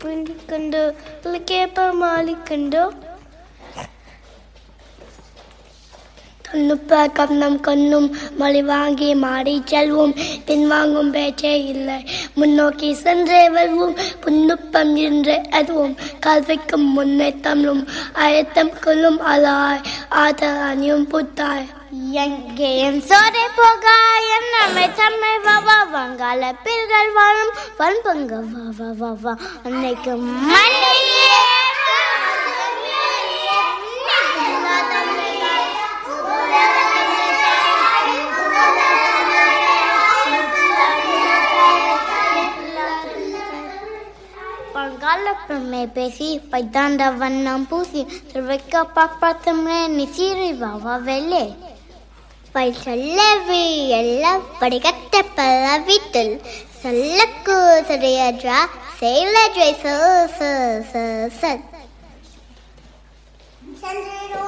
பிடிக்கண்டோ கேப்ப மாலிக்கண்டோ தொன்னுப்ப கண்ணம் கண்ணும் மொழி வாங்கி மாடி செல்வோம் பின்வாங்கும் பேச்சே இல்லை முன்னோக்கி சென்றே வெல்வோம் புன்னுப்பம் என்று அதுவும் கல்விக்கும் முன்னே தமிழும் அழுத்தம் கொள்ளும் அலாய் ஆதல் அணியும் புத்தாய் எங்கேயும் சோரை போக என்னமை தம்மை வா வா வங்காள பில்கள் வாழும் வன்பங்க வா வா வா வா அன்னைக்கு மண்ணிலே பங்காள பெருமை பேசி பைத்தாண்ட வண்ணம் பூசி திருவைக்க பாப்பாத்தமே நிசீரி வாவா வெள்ளே பை சொல்லவி எல்லாம் படிக்கட்ட பல வீட்டில் சொல்லக்கு சரியஜா செயலஜை ச ச ச ச